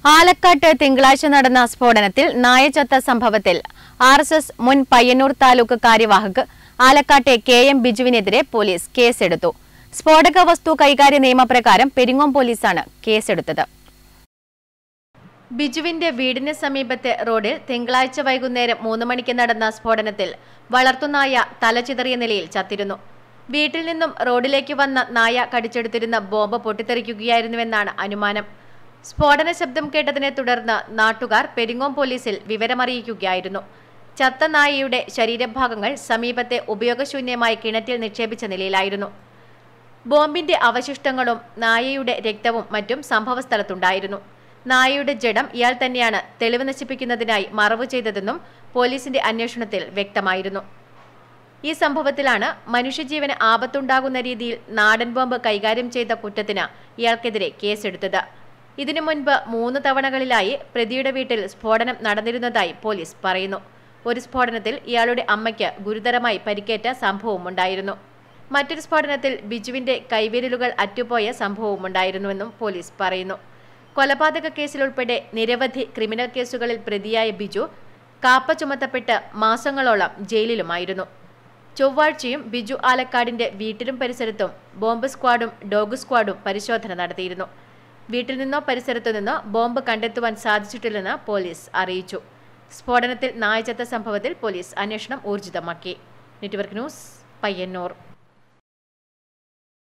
ആലക്കാട്ട് തിങ്കളാഴ്ച നടന്ന സ്ഫോടനത്തിൽ നായ ചത്ത സംഭവത്തിൽ ആർ എസ് എസ് മുൻ പയ്യന്നൂർ താലൂക്ക് കാര്യവാഹക് ആലക്കാട്ടെ കെ എം ബിജുവിനെതിരെ പോലീസ് കേസെടുത്തു സ്ഫോടക വസ്തു കൈകാര്യ നിയമപ്രകാരം പെരിങ്ങോം പോലീസാണ് കേസെടുത്തത് ബിജുവിന്റെ വീടിന് സമീപത്തെ റോഡിൽ തിങ്കളാഴ്ച വൈകുന്നേരം മൂന്ന് മണിക്ക് നടന്ന സ്ഫോടനത്തിൽ വളർത്തുനായ തലചിതറിയ നിലയിൽ ചത്തിരുന്നു വീട്ടിൽ നിന്നും റോഡിലേക്ക് വന്ന നായ കടിച്ചെടുത്തിരുന്ന ബോംബ് പൊട്ടിത്തെറിക്കുകയായിരുന്നുവെന്നാണ് അനുമാനം സ്ഫോടന ശബ്ദം കേട്ടതിനെ തുടർന്ന് നാട്ടുകാർ പെരിങ്ങോം പോലീസിൽ വിവരമറിയിക്കുകയായിരുന്നു ചത്ത നായയുടെ ശരീരഭാഗങ്ങൾ സമീപത്തെ ഉപയോഗശൂന്യമായ കിണറ്റിൽ നിക്ഷേപിച്ച നിലയിലായിരുന്നു ബോംബിന്റെ അവശിഷ്ടങ്ങളും നായയുടെ രക്തവും മറ്റും സംഭവസ്ഥലത്തുണ്ടായിരുന്നു നായയുടെ ജഡം ഇയാൾ തന്നെയാണ് തെളിവ് നശിപ്പിക്കുന്നതിനായി മറവ് ചെയ്തതെന്നും പോലീസിന്റെ അന്വേഷണത്തിൽ വ്യക്തമായിരുന്നു ഈ സംഭവത്തിലാണ് മനുഷ്യജീവന് ആപത്തുണ്ടാകുന്ന രീതിയിൽ നാടൻ ബോംബ് കൈകാര്യം ചെയ്ത കുറ്റത്തിന് ഇയാൾക്കെതിരെ കേസെടുത്തത് ഇതിനു മുൻപ് മൂന്ന് തവണകളിലായി പ്രതിയുടെ വീട്ടിൽ സ്ഫോടനം നടന്നിരുന്നതായി പോലീസ് പറയുന്നു ഒരു സ്ഫോടനത്തിൽ ഇയാളുടെ അമ്മയ്ക്ക് ഗുരുതരമായി പരിക്കേറ്റ സംഭവമുണ്ടായിരുന്നു മറ്റൊരു സ്ഫോടനത്തിൽ ബിജുവിന്റെ കൈവിരലുകൾ അറ്റുപോയ സംഭവമുണ്ടായിരുന്നുവെന്നും പോലീസ് പറയുന്നു കൊലപാതക കേസിലുൾപ്പെടെ നിരവധി ക്രിമിനൽ കേസുകളിൽ പ്രതിയായ ബിജു കാപ്പ ചുമത്തപ്പെട്ട് മാസങ്ങളോളം ജയിലിലുമായിരുന്നു ചൊവ്വാഴ്ചയും ബിജു ആലക്കാടിന്റെ വീട്ടിലും പരിസരത്തും ബോംബ് സ്ക്വാഡും ഡോഗ് സ്ക്വാഡും പരിശോധന നടത്തിയിരുന്നു വീട്ടിൽ നിന്നോ പരിസരത്തു നിന്നോ ബോംബ് കണ്ടെത്തുവാൻ സാധിച്ചിട്ടില്ലെന്ന് പോലീസ് അറിയിച്ചു സ്ഫോടനത്തിൽ നായചത്ത സംഭവത്തിൽ പോലീസ് അന്വേഷണം ഊർജിതമാക്കി നെറ്റ്വർക്ക് ന്യൂസ് പയ്യന്നൂർ